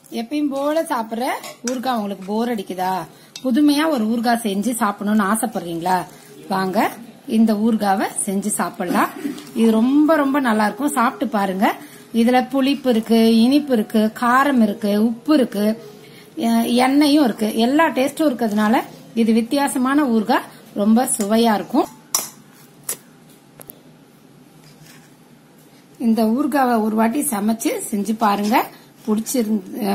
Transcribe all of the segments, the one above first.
எப்பயும் போல சாப்பிடுற ஊறுகாய் உங்களுக்கு போர் அடிக்குதா புதுமையா ஒரு ஊறுகாய் செஞ்சு சாப்பிடணும்னு ஆசைப்படுறீங்களா வாங்க இந்த ஊறுகாவை செஞ்சு சாப்பிடலாம் இது ரொம்ப ரொம்ப நல்லா இருக்கும் சாப்பிட்டு பாருங்க இதுல புளிப்பு இருக்கு இனிப்பு இருக்கு காரம் இருக்கு உப்பு இருக்கு எ- எண்ணெயும் இருக்கு எல்லா டேஸ்டும் இருக்கிறதுனால இது வித்தியாசமான ஊறுகாய் ரொம்ப சுவையா இருக்கும் இந்த ஊறுகாவை ஒரு வாட்டி சமைச்சு செஞ்சு பாருங்க பிடிச்சிருந்து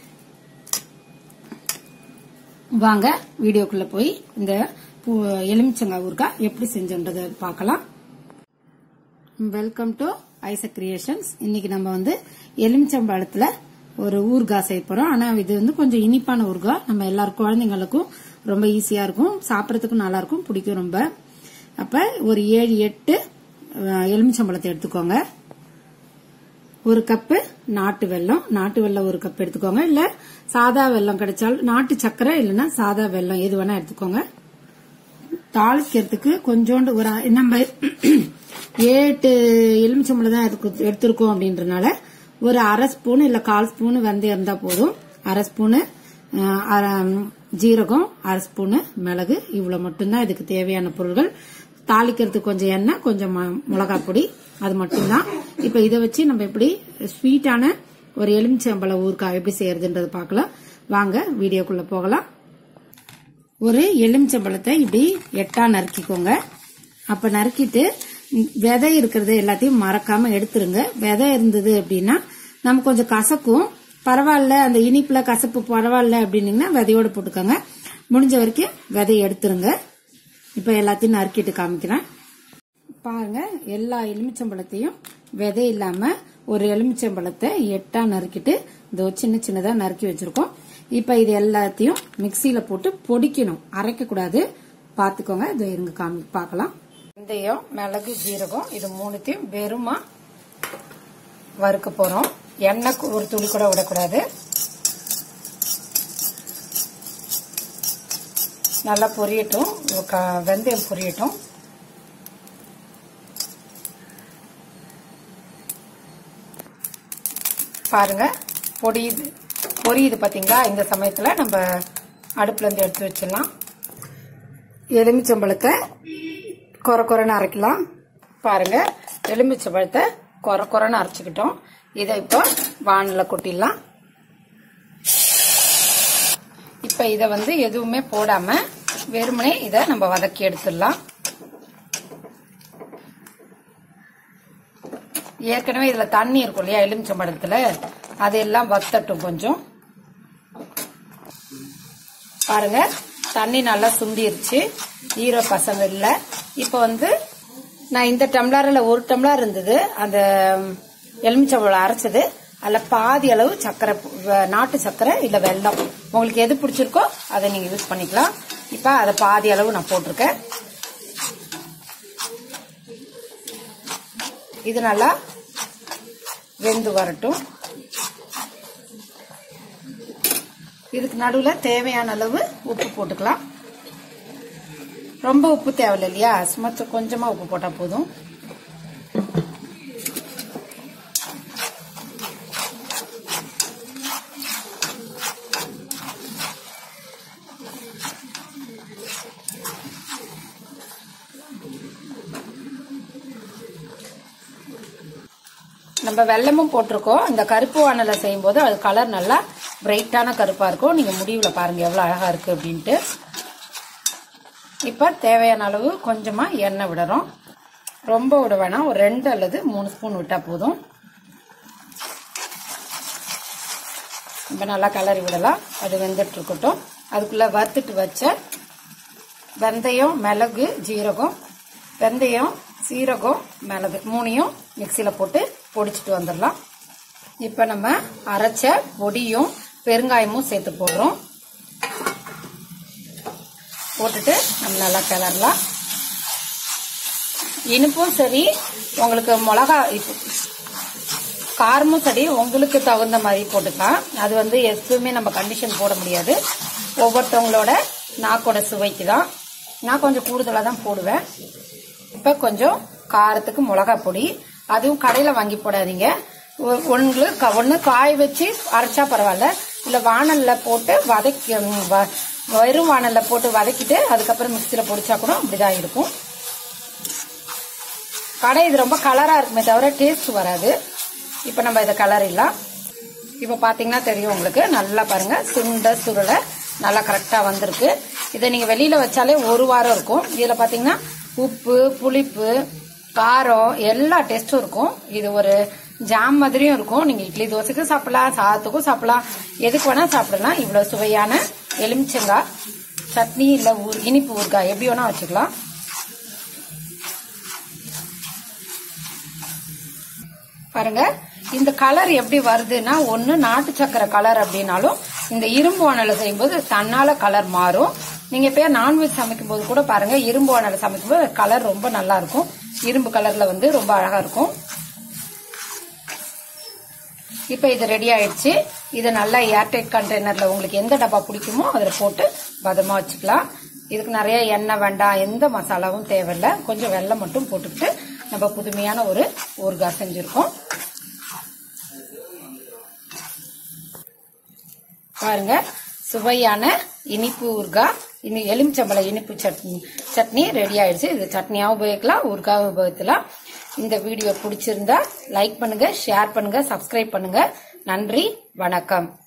வாங்க வீடியோக்குள்ள போய் இந்த பூ- எலுமிச்சங்காய் ஊறுகாய் எப்படி செஞ்சுன்றதை பார்க்கலாம் வெல்கம் டு ஐச கிரியேஷன்ஸ் இன்னைக்கு நம்ம வந்து எலுமிச்சம்பழத்துல ஒரு ஊறுகாய் செய்ய போறோம் ஆனா இது வந்து கொஞ்சம் இனிப்பான ஊறுகாய் நம்ம எல்லாரும் குழந்தைங்களுக்கும் ரொம்ப ஈஸியா இருக்கும் சாப்பிடறதுக்கும் நல்லா இருக்கும் பிடிக்கும் ரொம்ப அப்ப ஒரு ஏழு எட்டு அஹ், எலுமிச்சம்பழத்தை எடுத்துக்கோங்க ஒரு கப்பு நாட்டு வெல்லம் நாட்டு வெல்லம் ஒரு கப் எடுத்துக்கோங்க இல்ல சாதா வெல்லம் கிடைச்சாலும் நாட்டு சக்கரை இல்லைன்னா சாதா வெல்லம் எது வேணா எடுத்துக்கோங்க தாளிக்கிறதுக்கு கொஞ்சோண்டு ஒரு அ- நம்ம ஏட்டு எலுமிச்சம்பழம் தான் எடுத்து- எடுத்திருக்கோம் அப்படின்றனால ஒரு அரை ஸ்பூன் இல்ல கால் ஸ்பூன் வெந்தயம் இருந்தா போதும் அரை ஸ்பூனு அஹ், அரை- ஜீரகம் அரை ஸ்பூனு மிளகு இவ்வளவு மட்டும்தான் இதுக்கு தேவையான பொருட்கள் தாளிக்கிறதுக்கு கொஞ்சம் எண்ணெய் கொஞ்சம் ம- மிளகாய் பொடி அது மட்டும்தான் இப்ப இதை வச்சு நம்ம எப்படி ஸ்வீட்டான ஒரு எலுமிச்சம்பழ ஊறுகாய் எப்படி செய்யறதுன்றது பார்க்கலாம் வாங்க வீடியோக்குள்ள போகலாம் ஒரு எலுமிச்சம்பழத்தை இப்படி எட்டா நறுக்கிக்கோங்க அப்ப நறுக்கிட்டு ம், விதை இருக்கிறது எல்லாத்தையும் மறக்காம எடுத்துருங்க விதை இருந்தது அப்படின்னா நம்ம கொஞ்சம் கசக்கும் பரவாயில்ல அந்த இனிப்புல கசப்பு பரவாயில்ல அப்படின்னீங்கன்னா விதையோட போட்டுக்கோங்க முடிஞ்ச வரைக்கும் விதையை எடுத்துருங்க இப்ப எல்லாத்தையும் நறுக்கிட்டு காமிக்கிறேன் பாருங்க எல்லா எலுமிச்சம்பழத்தையும் விதை இல்லாம ஒரு எலுமிச்சம்பழத்தை எட்டா நறுக்கிட்டு இதோ சின்ன சின்னதா நறுக்கி வச்சிருக்கோம் இப்ப இது எல்லாத்தையும் மிக்சியில போட்டு பொடிக்கணும் அரைக்க கூடாது பாத்துக்கோங்க இதோ இருங்க காமி பார்க்கலாம் வெந்தயம் மிளகு ஜீரகம் இது மூணுத்தையும் வெறுமா வறுக்க போறோம் எண்ணெய் கு- ஒரு துளி கூட விடக்கூடாது நல்லா பொரியட்டும் க- வெந்தயம் பொரியட்டும் பாருங்க பொடியுது பொரியுது பாத்தீங்களா இந்த சமயத்துல நம்ம அடுப்புல இருந்து எடுத்து வச்சிடலாம் எலுமிச்சம்பழத்தை கொர கொரன்னு அரைக்கலாம் பாருங்க எலுமிச்சம்பழத்தை கொர கொரன்னு அரைச்சுக்கிட்டோம் இதை இப்போ வானில கொட்டிடலாம் இப்ப இத வந்து எதுவுமே போடாம வெறுமனே இதை நம்ம வதக்கி எடுத்துடலாம் ஏற்கனவே இதுல தண்ணி இருக்கும் இல்லையா எலுமிச்சம்பழத்துல அதெல்லாம் வத்தட்டும் கொஞ்சம் பாருங்க தண்ணி நல்லா சுண்டிருச்சு ஈர பசங்க இல்ல இப்ப வந்து நான் இந்த டம்ளர்ல ஒரு டம்ளர் இருந்தது அந்த எலுமிச்சம்பழம் அரைச்சது அதுல பாதி அளவு சக்கரை பு- வ- நாட்டு சக்கரை இல்ல வெல்லம் உங்களுக்கு எது பிடிச்சிருக்கோ அதை நீங்க யூஸ் பண்ணிக்கலாம் இப்ப அதை பாதி அளவு நான் போட்டிருக்கேன் இது நல்லா வெந்து வரட்டும் இதுக்கு நடுவுல தேவையான அளவு உப்பு போட்டுக்கலாம் ரொம்ப உப்பு தேவையில்லை இல்லையா சும்மா து- கொஞ்சமா உப்பு போட்டா போதும் நம்ம வெல்லமும் போட்டிருக்கோம் இந்த கருப்பு வானல செய்யும் போது அது கலர் நல்லா பிரைட்டான கருப்பா இருக்கும் நீங்க முடிவுல பாருங்க எவ்வளவு அழகா இருக்கு அப்படின்ட்டு இப்ப தேவையான அளவு கொஞ்சமா எண்ணெய் விடுறோம் ரொம்ப விட வேணாம் ஒரு ரெண்டு அல்லது மூணு ஸ்பூன் விட்டா போதும் இப்ப நல்லா கிளறி விடலாம் அது வெந்துட்டு இருக்கட்டும் அதுக்குள்ள வறுத்துட்டு வச்ச வெந்தயம் மிளகு ஜீரகம் வெந்தயம் சீரகம் மிளகு மூணையும் மிக்சியில போட்டு பொடிச்சிட்டு வந்துடலாம் இப்ப நம்ம அரைச்ச பொடியும் பெருங்காயமும் சேர்த்து போடுறோம் போட்டுட்டு நம்ம நல்லா கிளறலாம் இனிப்பும் சரி உங்களுக்கு மிளகா இப்போ காரமும் சரி உங்களுக்கு தகுந்த மாதிரி போட்டுக்கலாம் அது வந்து எப்பவுமே நம்ம கண்டிஷன் போட முடியாது ஒவ்வொருத்தவங்களோட நாக்கோட சுவைக்கு தான் நான் கொஞ்சம் கூடுதலாக தான் போடுவேன் இப்போ கொஞ்சம் காரத்துக்கு மிளகா பொடி அதுவும் கடையில் வாங்கி போடாதீங்க ஒன்று ஒன்று காய வச்சு அரைச்சா பரவாயில்ல இல்லை வானலில் போட்டு வதக்கி ம், வ- வெறும் வானலில் போட்டு வதக்கிட்டு அதுக்கப்புறம் மிக்சியில் பொடிச்சா கூட அப்படிதான் இருக்கும் கடை இது ரொம்ப கலராக இருக்குமே தவிர டேஸ்ட் வராது இப்போ நம்ம இதை கலரிடலாம் இப்போ பார்த்தீங்கன்னா தெரியும் உங்களுக்கு நல்லா பாருங்க சுண்ட சுருளை நல்லா கரெக்டாக வந்திருக்கு இதை நீங்கள் வெளியில் வச்சாலே ஒரு வாரம் இருக்கும் இதில் பார்த்தீங்கன்னா உப்பு புளிப்பு காரம் எல்லா டேஸ்ட்டும் இருக்கும் இது ஒரு ஜாம் மாதிரியும் இருக்கும் நீங்கள் இட்லி தோசைக்கும் சாப்பிடலாம் சாதத்துக்கும் சாப்பிடலாம் எதுக்கு வேணால் சாப்பிடலாம் இவ்வளோ சுவையான எலுமிச்சங்காய் சட்னி இல்லை ஊர் இனிப்பு ஊறுகாய் எப்படி வேணால் வச்சுக்கலாம் பாருங்க இந்த கலர் எப்படி வருதுன்னா ஒன்னு நாட்டு சக்கரை கலர் அப்படின்னாலும் இந்த இரும்பு வானல செய்யும்போது தன்னால கலர் மாறும் நீங்க இப்ப நான்வெஜ் சமைக்கும் போது கூட பாருங்க இரும்பு வானல சமைக்கும் போது கலர் ரொம்ப நல்லா இருக்கும் இரும்பு கலர்ல வந்து ரொம்ப அழகா இருக்கும் இப்ப இது ரெடி ஆயிடுச்சு இதை நல்லா ஏர்டைட் கண்டெய்னர்ல உங்களுக்கு எந்த டப்பா பிடிக்குமோ அதில் போட்டு பதமா வச்சுக்கலாம் இதுக்கு நிறைய எண்ணெய் வேண்டாம் எந்த மசாலாவும் தேவையில்லை கொஞ்சம் வெல்லம் மட்டும் போட்டுக்கிட்டு நம்ம புதுமையான ஒரு ஊறுகாய் செஞ்சிருக்கோம் பாருங்க சுவையான இனிப்பு ஊறுகாய் இனி எலுமிச்சம்பழ இனிப்பு சட்னி சட்னி ரெடி ஆயிடுச்சு இது சட்னியாகவும் உபயோகிக்கலாம் ஊறுகாய் உபயோகிக்கலாம் இந்த வீடியோ பிடிச்சிருந்தா லைக் பண்ணுங்க ஷேர் பண்ணுங்க சப்ஸ்கிரைப் பண்ணுங்க நன்றி வணக்கம்